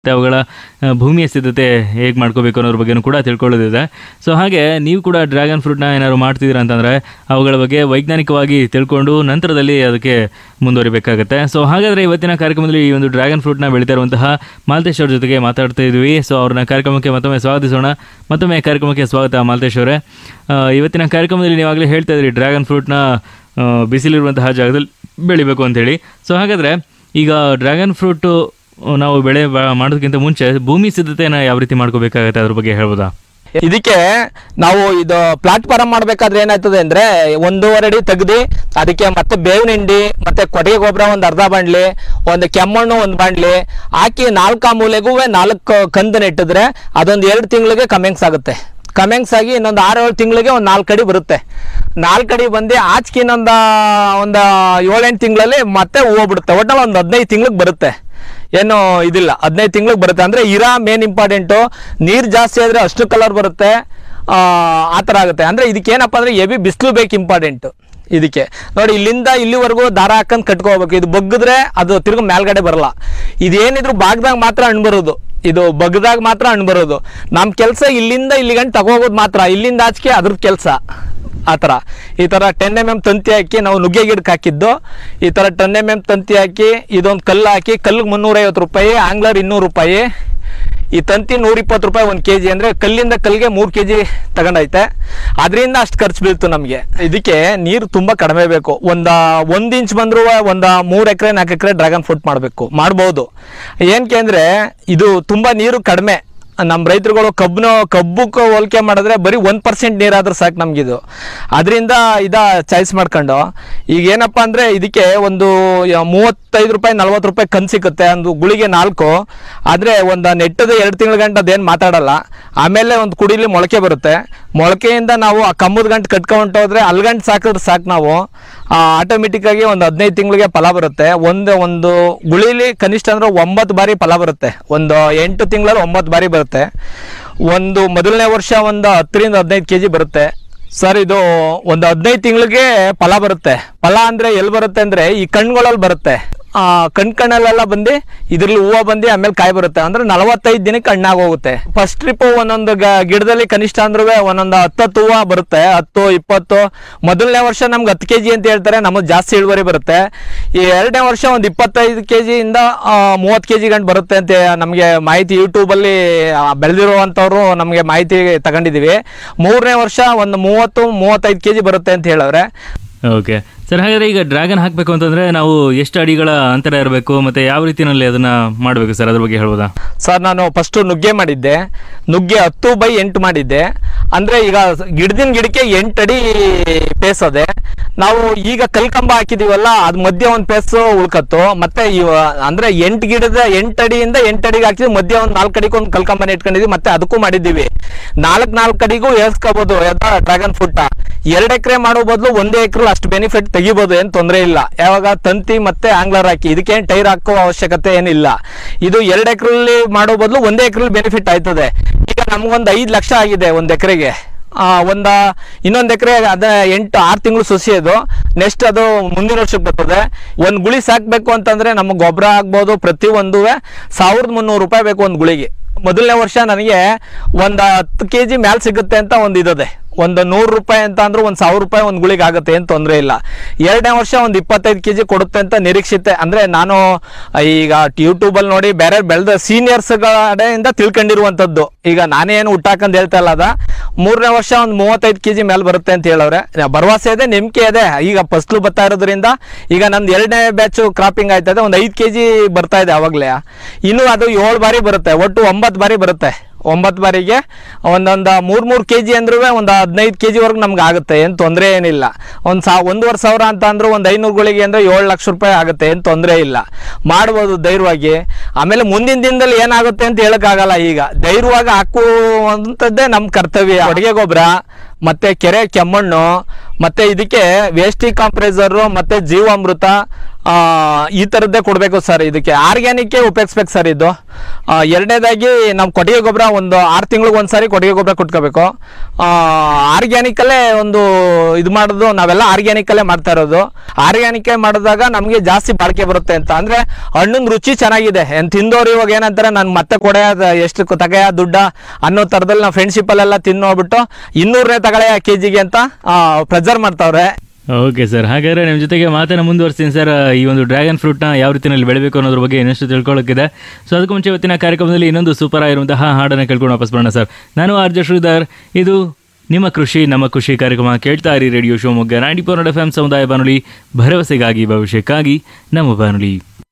ಮತ್ತು ಅವುಗಳ ಆ, ಭೂಮಿಯ ಸಿದ್ಧತೆ ಹೇಗೆ ಮಾಡ್ಕೋಬೇಕು ಅನ್ನೋದ್ರ ಬಗ್ಗೆನೂ ಕೂಡ ತಿಳ್ಕೊಳ್ಳೋದಿದೆ ಸೊ ಹಾಗೆ ನೀವು ಕೂಡ ಡ್ರ್ಯಾಗನ್ ಫ್ರೂಟ್ನ ಏನಾದ್ರು ಮಾಡ್ತಿದ್ದೀರಾ ಅಂತಂದರೆ ಅವುಗಳ ಬಗ್ಗೆ ವೈಜ್ಞಾನಿಕವಾಗಿ ತಿಳ್ಕೊಂಡು ನಂತರದಲ್ಲಿ ಅದಕ್ಕೆ ಮುಂದುವರಿಬೇಕಾಗುತ್ತೆ ಸೊ ಹಾಗಾದರೆ ಇವತ್ತಿನ ಕಾರ್ಯಕ್ರಮದಲ್ಲಿ ಈ ಒಂದು ಡ್ರ್ಯಾಗನ್ ಫ್ರೂಟ್ನ ಬೆಳೀತಾ ಇರುವಂತಹ ಮಾಲ್ತೇಶ್ ಅವ್ರ ಜೊತೆಗೆ ಮಾತಾಡ್ತಾ ಇದ್ವಿ ಸೊ ಅವ್ರನ್ನ ಕಾರ್ಯಕ್ರಮಕ್ಕೆ ಮತ್ತೊಮ್ಮೆ ಸ್ವಾಗತಿಸೋಣ ಮತ್ತೊಮ್ಮೆ ಕಾರ್ಯಕ್ರಮಕ್ಕೆ ಸ್ವಾಗತ ಮಾಲ್ತೇಶ್ ಅವರೇ ಆ, ಇವತ್ತಿನ ಕಾರ್ಯಕ್ರಮದಲ್ಲಿ ನೀವಾಗಲೇ ಹೇಳ್ತಾ ಇದ್ರಿ ಡ್ರ್ಯಾಗನ್ ಫ್ರೂಟ್ನ ಆ, ಬಿಸಿಲಿರುವಂತಹ ಜಾಗದಲ್ಲಿ ಬೆಳಿಬೇಕು ಅಂತೇಳಿ ಸೊ ಹಾಗಾದರೆ ಈಗ ಡ್ರ್ಯಾಗನ್ ಫ್ರೂಟು ನಾವು ಬೆಳೆ ಬ- ಮಾಡೋದಕ್ಕಿಂತ ಮುಂಚೆ ಭೂಮಿ ಸಿದ್ಧತೆನ ಯಾವ ರೀತಿ ಮಾಡ್ಕೋಬೇಕಾಗತ್ತೆ ಅದ್ರ ಬಗ್ಗೆ ಹೇಳ್ಬೋದಾ ಇದಕ್ಕೆ ನಾವು ಇದು ಪ್ಲಾಟ್ಫಾರಮ್ ಮಾಡ್ಬೇಕಾದ್ರೆ ಏನಾಯ್ತದೆ ಅಂದ್ರೆ ಒಂದೂವರೆ ಅಡಿ ತೆಗ್ದು ಅದಕ್ಕೆ ಮತ್ತೆ ಬೇವಿನ ಹಿಂಡಿ ಮತ್ತೆ ಕೊಟ್ಟಿಗೆ ಗೊಬ್ಬರ ಒಂದು ಅರ್ಧ ಬಾಂಡ್ಲಿ ಒಂದು ಕೆಮ್ಮಣ್ಣು ಒಂದು ಬಾಂಡ್ಲಿ ಹಾಕಿ ನಾಲ್ಕು ಮೂಲೆಗೂ ನಾಲ್ಕು ಕಂದು ನೆಟ್ಟಿದ್ರೆ ಅದೊಂದು ಎರಡು ತಿಂಗಳಿಗೆ ಕಮೆಂಗ್ಸ್ ಆಗುತ್ತೆ ಕಮೆಂಗ್ಸ್ ಆಗಿ ಇನ್ನೊಂದು ಆರು ಏಳು ತಿಂಗಳಿಗೆ ಒಂದು ನಾಲ್ಕು ಅಡಿ ಬರುತ್ತೆ ನಾಲ್ಕು ಅಡಿ ಬಂದು ಆಚೆಗೆ ಇನ್ನೊಂದು ಒಂದು ಏಳೆಂಟು ತಿಂಗಳಲ್ಲಿ ಮತ್ತೆ ಹೂವು ಬಿಡುತ್ತೆ ಒಟ್ಟಲ್ಲಿ ಒಂದು ಹದಿನೈದು ತಿಂಗಳಿಗೆ ಬರುತ್ತೆ ಏನು ಇದಿಲ್ಲ ಹದಿನೈದು ತಿಂಗಳಿಗೆ ಬರುತ್ತೆ ಅಂದರೆ ಇರಾ ಮೇನ್ ಇಂಪಾರ್ಟೆಂಟು ನೀರು ಜಾಸ್ತಿ ಆದರೆ ಅಷ್ಟು ಕಲರ್ ಬರುತ್ತೆ ಆ ಆ ಥರ ಆಗುತ್ತೆ ಅಂದರೆ ಇದಕ್ಕೆ ಏನಪ್ಪ ಅಂದರೆ ಎವಿ ಬಿಸಿಲು ಬೇಕು ಇಂಪಾರ್ಟೆಂಟು ಇದಕ್ಕೆ ನೋಡಿ ಇಲ್ಲಿಂದ ಇಲ್ಲಿವರೆಗೂ ದಾರ ಹಾಕೊಂಡು ಕಟ್ಕೋಬೇಕು ಇದು ಬಗ್ಗಿದ್ರೆ ಅದು ತಿರ್ಗಿ ಮೇಲ್ಗಡೆ ಬರಲ್ಲ ಇದೇನಿದ್ರು ಬಾಗ್ದಾಗ ಮಾತ್ರ ಹಣ್ಣು ಬರೋದು ಇದು ಬಗ್ಗದಾಗ ಮಾತ್ರ ಹಣ್ಣು ಬರೋದು ನಮ್ಮ ಕೆಲಸ ಇಲ್ಲಿಂದ ಇಲ್ಲಿಗಂಟು ತಗೋಗೋದು ಮಾತ್ರ ಇಲ್ಲಿಂದ ಆಚೆಗೆ ಅದ್ರದ್ದು ಕೆಲಸ ಆ ಥರ ಈ ಥರ ಟೆನ್ ಎಮ್ ಎಮ್ ತಂತಿ ಹಾಕಿ ನಾವು ನುಗ್ಗೆ ಗಿಡಕ್ಕೆ ಹಾಕಿದ್ದು ಈ ಥರ ಟೆನ್ ಎಮ್ ಎಮ್ ತಂತಿ ಹಾಕಿ ಇದೊಂದು ಕಲ್ಲು ಹಾಕಿ ಕಲ್ಲಿಗೆ ಮುನ್ನೂರೈವತ್ತು ರೂಪಾಯಿ ಆಂಗ್ಲರ್ ಇನ್ನೂರು ರೂಪಾಯಿ ಈ ತಂತಿ ನೂರಿಪ್ಪತ್ತು ರೂಪಾಯಿ ಒಂದು ಕೆ ಜಿ ಅಂದರೆ ಕಲ್ಲಿಂದ ಕಲ್ಲಿಗೆ ಮೂರು ಕೆ ಜಿ ತಗೊಂಡೈತೆ ಅದರಿಂದ ಅಷ್ಟು ಖರ್ಚು ಬೀಳ್ತು ನಮಗೆ ಇದಕ್ಕೆ ನೀರು ತುಂಬ ಕಡಿಮೆ ಬೇಕು ಒಂದು ಒಂದು ಇಂಚ್ ಬಂದರೂ ಒಂದು ಮೂರು ಎಕರೆ ನಾಲ್ಕು ಎಕರೆ ಡ್ರ್ಯಾಗನ್ ಫ್ರೂಟ್ ಮಾಡಬೇಕು ಮಾಡ್ಬೋದು ಏನಕ್ಕೆ ಅಂದರೆ ಇದು ತುಂಬ ನೀರು ಕಡಿಮೆ ನಮ್ಮ ರೈತರುಗಳು ಕಬ್ಬನ ಕಬ್ಬಕ್ಕೆ ಹೋಲಿಕೆ ಮಾಡಿದ್ರೆ ಬರೀ ಒಂದು ಪರ್ಸೆಂಟ್ ನೀರಾದ್ರೆ ಸಾಕು ನಮಗಿದು ಅದರಿಂದ ಇದ ಚಾಯ್ಸ್ ಮಾಡ್ಕೊಂಡು ಈಗ ಏನಪ್ಪ ಅಂದರೆ ಇದಕ್ಕೆ ಒಂದು ಯ- ಮೂವತ್ತೈದು ರೂಪಾಯಿ ನಲ್ವತ್ತು ರೂಪಾಯಿ ಕನ್ ಸಿಗುತ್ತೆ ಒಂದು ಗುಳಿಗೆ ನಾಲ್ಕು ಆದರೆ ಒಂದು ನೆಟ್ಟದ ಎರಡು ತಿಂಗಳ ಗಂಟೆ ಅದೇನು ಮಾತಾಡಲ್ಲ ಆಮೇಲೆ ಒಂದು ಕುಡಿಲಿ ಮೊಳಕೆ ಬರುತ್ತೆ ಮೊಳಕೆಯಿಂದ ನಾವು ಆ ಕಮ್ಮದ ಗಂಟು ಕಟ್ಕೊಂಡು ಹೋದ್ರೆ ಅಲ್ಲಿ ಗಂಟು ಸಾಕಿದ್ರೆ ಸಾಕು ನಾವು ಆಟೋಮೆಟಿಕ್ಕಾಗಿ ಒಂದು ಹದಿನೈದು ತಿಂಗಳಿಗೆ ಫಲ ಬರುತ್ತೆ ಒಂದು ಒಂದು ಗುಳಿಲಿ ಕನಿಷ್ಠ ಅಂದ್ರೆ ಒಂಬತ್ತು ಬಾರಿ ಫಲ ಬರುತ್ತೆ ಒಂದು ಎಂಟು ತಿಂಗಳಲ್ಲಿ ಒಂಬತ್ತು ಬಾರಿ ಬರುತ್ತೆ ಒಂದು ಮೊದಲನೇ ವರ್ಷ ಒಂದು ಹತ್ತರಿಂದ ಹದಿನೈದು ಕೆ ಜಿ ಬರುತ್ತೆ ಸರ್ ಇದು ಒಂದು ಹದಿನೈದು ತಿಂಗಳಿಗೆ ಫಲ ಬರುತ್ತೆ ಫಲ ಅಂದರೆ ಎಲ್ಲಿ ಬರುತ್ತೆ ಅಂದರೆ ಈ ಕಣ್ಗಳಲ್ಲಿ ಬರುತ್ತೆ ಆ, ಕಣ್ ಕಣ್ಣಲ್ಲೆಲ್ಲ ಬಂದು ಇದ್ರಲ್ಲಿ ಹೂವು ಬಂದು ಆಮೇಲೆ ಕಾಯಿ ಬರುತ್ತೆ ಅಂದ್ರೆ ನಲವತ್ತೈದು ದಿನಕ್ಕೆ ಹಣ್ಣಾಗಿ ಹೋಗುತ್ತೆ ಫಸ್ಟ್ ಟ್ರಿಪ್ ಒಂದೊಂದು ಗ- ಗಿಡದಲ್ಲಿ ಕನಿಷ್ಠ ಅಂದ್ರೂ ಒಂದೊಂದು ಹತ್ತತ್ತು ಹೂವು ಬರುತ್ತೆ ಹತ್ತು ಇಪ್ಪತ್ತು ಮೊದಲನೇ ವರ್ಷ ನಮ್ಗೆ ಹತ್ತು ಕೆ ಜಿ ಅಂತ ಹೇಳ್ತಾರೆ ನಮಗೆ ಜಾಸ್ತಿ ಇಳುವರಿ ಬರುತ್ತೆ ಈ ಎರಡನೇ ವರ್ಷ ಒಂದು ಇಪ್ಪತ್ತೈದು ಕೆ ಜಿಯಿಂದ ಮೂವತ್ತು ಕೆ ಜಿ ಗಂಟು ಬರುತ್ತೆ ಅಂತ ನಮಗೆ ಮಾಹಿತಿ ಯೂಟ್ಯೂಬಲ್ಲಿ ಬೆಳೆದಿರುವಂಥವ್ರು ನಮಗೆ ಮಾಹಿತಿ ತಗೊಂಡಿದ್ದೀವಿ ಮೂರನೇ ವರ್ಷ ಒಂದು ಮೂವತ್ತು ಮೂವತ್ತೈದು ಕೆ ಜಿ ಬರುತ್ತೆ ಅಂತ ಹೇಳವ್ರೆ ಓಕೆ ಸರ್ ಹಾಗಾದರೆ ಈಗ ಡ್ರ್ಯಾಗನ್ ಹಾಕಬೇಕು ಅಂತಂದರೆ ನಾವು ಎಷ್ಟು ಅಡಿಗಳ ಅಂತರ ಇರಬೇಕು ಮತ್ತು ಯಾವ ರೀತಿಯಲ್ಲಿ ಅದನ್ನು ಮಾಡಬೇಕು ಸರ್ ಅದ್ರ ಬಗ್ಗೆ ಹೇಳ್ಬೋದಾ ಸರ್ ನಾನು ಫಸ್ಟು ನುಗ್ಗೆ ಮಾಡಿದ್ದೆ ನುಗ್ಗೆ ಹತ್ತು ಬೈ ಎಂಟು ಮಾಡಿದ್ದೆ ಅಂದರೆ ಈಗ ಗಿಡದಿನ ಗಿಡಕ್ಕೆ ಎಂಟು ಅಡಿ ಪೇಸ್ ಅದೆ ನಾವು ಈಗ ಕಲ್ಕಂಬ ಹಾಕಿದೀವಲ್ಲ ಅದ್ ಮಧ್ಯೆ ಒಂದು ಪೇಸು ಉಳ್ಕತ್ತು ಮತ್ತೆ ಇವ ಅಂದ್ರೆ ಎಂಟು ಗಿಡದ ಎಂಟು ಅಡಿಯಿಂದ ಎಂಟು ಅಡಿಗೆ ಹಾಕಿದ್ವಿ ಮಧ್ಯೆ ಒಂದು ನಾಲ್ಕು ಅಡಿಗೆ ಒಂದು ಕಲ್ಕಂಬನ ಇಟ್ಕೊಂಡಿದ್ವಿ ಮತ್ತೆ ಅದಕ್ಕೂ ಮಾಡಿದ್ದೀವಿ ನಾಲ್ಕು ನಾಲ್ಕು ಅಡಿಗೂ ಏರ್ಸ್ಕೋಬೋದು ಡ್ರ್ಯಾಗನ್ ಫ್ರೂಟ ಎರಡು ಎಕರೆ ಮಾಡೋ ಬದಲು ಒಂದೇ ಎಕರೆ ಅಷ್ಟು ಬೆನಿಫಿಟ್ ತೆಗಿಬೋದು ಏನು ತೊಂದರೆ ಇಲ್ಲ ಯಾವಾಗ ತಂತಿ ಮತ್ತೆ ಆಂಗ್ಲರ್ ಹಾಕಿ ಇದಕ್ಕೇನು ಟೈರ್ ಹಾಕೋ ಅವಶ್ಯಕತೆ ಏನಿಲ್ಲ ಇದು ಎರಡು ಎಕರೆಲ್ಲಿ ಮಾಡೋ ಬದಲು ಒಂದೇ ಎಕರೆಲಿ ಬೆನಿಫಿಟ್ ಆಯ್ತದೆ ಈಗ ನಮ್ಗೊಂದು ಐದು ಲಕ್ಷ ಆಗಿದೆ ಒಂದು ಎಕರೆಗೆ ಒಂದ ಇನ್ನೊಂದು ಎಕರೆ ಅದ ಎಂಟು ಆರು ತಿಂಗಳು ಸೊಸಿ ಅದು ನೆಕ್ಸ್ಟ್ ಅದು ಮುಂದಿನ ವರ್ಷಕ್ಕೆ ಬರ್ತದೆ ಒಂದು ಗುಳಿ ಸಾಕಬೇಕು ಅಂತಂದ್ರೆ ನಮಗೆ ಗೊಬ್ಬರ ಆಗ್ಬೋದು ಪ್ರತಿಯೊಂದು ಸಾವಿರದ ಮುನ್ನೂರು ರೂಪಾಯಿ ಬೇಕು ಒಂದು ಗುಳಿಗೆ ಮೊದಲನೇ ವರ್ಷ ನನಗೆ ಒಂದು ಹತ್ತು ಕೆ ಜಿ ಮ್ಯಾಲ್ ಸಿಗುತ್ತೆ ಅಂತ ಒಂದು ಇದಿದೆ ಒಂದು ನೂರು ರೂಪಾಯಿ ಅಂತ ಅಂದ್ರೆ ಒಂದು ಸಾವಿರ ರೂಪಾಯಿ ಒಂದು ಗುಳಿಗೆ ಆಗುತ್ತೆ ಏನು ತೊಂದರೆ ಇಲ್ಲ ಎರಡನೇ ವರ್ಷ ಒಂದು ಇಪ್ಪತ್ತೈದು ಕೆ ಜಿ ಕೊಡುತ್ತೆ ಅಂತ ನಿರೀಕ್ಷಿತೆ ಅಂದರೆ ನಾನು ಈಗ ಯೂಟ್ಯೂಬಲ್ಲಿ ನೋಡಿ ಬೇರೆ ಬೆಳೆದ ಸೀನಿಯರ್ಸ್ಗಳಿಂದ ತಿಳ್ಕೊಂಡಿರುವಂಥದ್ದು ಈಗ ನಾನೇನು ಹುಟ್ಟಾಕಂದು ಹೇಳ್ತಾ ಇಲ್ಲ ಅದ ಮೂರನೇ ವರ್ಷ ಒಂದು ಮೂವತ್ತೈದು ಕೆ ಜಿ ಮೇಲೆ ಬರುತ್ತೆ ಅಂತ ಹೇಳವ್ರೆ ಭರವಸೆ ಇದೆ ನಂಬಿಕೆ ಇದೆ ಈಗ ಫಸ್ಲು ಬರ್ತಾ ಇರೋದ್ರಿಂದ ಈಗ ನಂದು ಎರಡನೇ ಬ್ಯಾಚು ಕ್ರಾಪಿಂಗ್ ಆಯ್ತದೆ ಒಂದು ಐದು ಕೆ ಜಿ ಬರ್ತಾ ಇದೆ ಅವಾಗಲೇ ಇನ್ನು ಅದು ಏಳು ಬಾರಿ ಬರುತ್ತೆ ಒಟ್ಟು ಒಂಬತ್ತು ಬಾರಿ ಬರುತ್ತೆ ಒಂಬತ್ತು ಬಾರಿಗೆ ಒಂದೊಂದು ಮೂರು ಮೂರು ಕೆ ಜಿ ಅಂದ್ರೂ ಒಂದು ಹದಿನೈದು ಕೆ ಜಿವರೆಗೂ ನಮ್ಗೆ ಆಗುತ್ತೆ ಏನು ತೊಂದರೆ ಏನಿಲ್ಲ ಒಂದು ಸಾ ಒಂದೂವರೆ ಸಾವಿರ ಅಂತ ಅಂದ್ರೂ ಒಂದು ಐನೂರುಗಳಿಗೆ ಅಂದರೆ ಏಳು ಲಕ್ಷ ರೂಪಾಯಿ ಆಗುತ್ತೆ ಏನು ತೊಂದರೆ ಇಲ್ಲ ಮಾಡ್ಬೋದು ಧೈರ್ಯವಾಗಿ ಆಮೇಲೆ ಮುಂದಿನ ದಿನದಲ್ಲಿ ಏನಾಗುತ್ತೆ ಅಂತ ಹೇಳೋಕ್ಕಾಗಲ್ಲ ಈಗ ಧೈರ್ಯವಾಗಿ ಹಾಕುವಂಥದ್ದೇ ನಮ್ಮ ಕರ್ತವ್ಯ ಅಡುಗೆ ಗೊಬ್ಬರ ಮತ್ತು ಕೆರೆ ಕೆಮ್ಮಣ್ಣು ಮತ್ತೆ ಇದಕ್ಕೆ ವೇಸ್ಟಿ ಕಾಂಪ್ರೆಸರು ಮತ್ತೆ ಜೀವಾಮೃತ ಆ, ಈ ಥರದ್ದೇ ಕೊಡಬೇಕು ಸರ್ ಇದಕ್ಕೆ ಆರ್ಗ್ಯಾನಿಕ್ಕೇ ಉಪಯೋಗಿಸ್ಬೇಕು ಸರ್ ಇದು ಆ, ಎರಡನೇದಾಗಿ ನಮ್ಮ ಕೊಟ್ಟಿಗೆ ಗೊಬ್ಬರ ಒಂದು ಆರು ತಿಂಗಳಿಗೆ ಒಂದ್ಸಾರಿ ಕೊಟ್ಟಿಗೆ ಗೊಬ್ಬರ ಕೊಟ್ಕೋಬೇಕು ಆರ್ಗ್ಯಾನಿಕಲ್ಲೇ ಒಂದು ಇದು ಮಾಡೋದು ನಾವೆಲ್ಲ ಆರ್ಗ್ಯಾನಿಕಲ್ಲೇ ಮಾಡ್ತಾ ಇರೋದು ಆರ್ಗ್ಯಾನಿಕ್ ಮಾಡಿದಾಗ ನಮಗೆ ಜಾಸ್ತಿ ಬಾಳಿಕೆ ಬರುತ್ತೆ ಅಂತ ಅಂದ್ರೆ ಹಣ್ಣಿನ ರುಚಿ ಚೆನ್ನಾಗಿದೆ ಏನ್ ತಿಂದೋರು ಇವಾಗ ಏನಂತಾರೆ ನಾನು ಮತ್ತೆ ಕೊಡೆ ಎಷ್ಟು ತಗಯ ದುಡ್ಡ ಅನ್ನೋ ಥರದಲ್ಲಿ ನಾವು ಫ್ರೆಂಡ್ಶಿಪ್ಪಲ್ಲೆಲ್ಲ ತಿನ್ನೋಗ್ಬಿಟ್ಟು ಇನ್ನೂರನೇ ತಗೊಳ್ಳೆ ಕೆ ಜಿಗೆ ಅಂತ ಪ್ರೆಸರ್ ಮಾಡ್ತಾವ್ರೆ ಓಕೆ ಸರ್ ಹಾಗಾದ್ರೆ ನಿಮ್ಮ ಜೊತೆಗೆ ಮಾತನ್ನ ಮುಂದುವರಿಸ್ತೀನಿ ಸರ್ ಈ ಒಂದು ಡ್ರ್ಯಾಗನ್ ಫ್ರೂಟ್ನ ಯಾವ ರೀತಿಯಲ್ಲಿ ಬೆಳಬೇಕು ಅನ್ನೋದ್ರ ಬಗ್ಗೆ ಇನ್ನಷ್ಟು ತಿಳ್ಕೊಳ್ಳೋಕ್ಕಿದೆ ಸೊ ಅದಕ್ಕೂ ಮುಂಚೆ ಇವತ್ತಿನ ಕಾರ್ಯಕ್ರಮದಲ್ಲಿ ಇನ್ನೊಂದು ಸೂಪರ್ ಆಗಿರುವಂತಹ ಹಾಡನ್ನು ಕೇಳ್ಕೊಂಡು ವಾಪಸ್ ಬರೋಣ ಸರ್ ನಾನು ಆರ್ ಜೆ ಶ್ರೀಧರ್ ಇದು ನಿಮ್ಮ ಕೃಷಿ ನಮ್ಮ ಖುಷಿ ಕಾರ್ಯಕ್ರಮ ಕೇಳ್ತಾ ಇರಿ radio Shivamogga ninety four FM ಎಂ ಸಮುದಾಯ ಬಾನುಲಿ ಭರವಸೆಗಾಗಿ ಭವಿಷ್ಯಕ್ಕಾಗಿ ನಮ್ಮ ಬಾನುಲಿ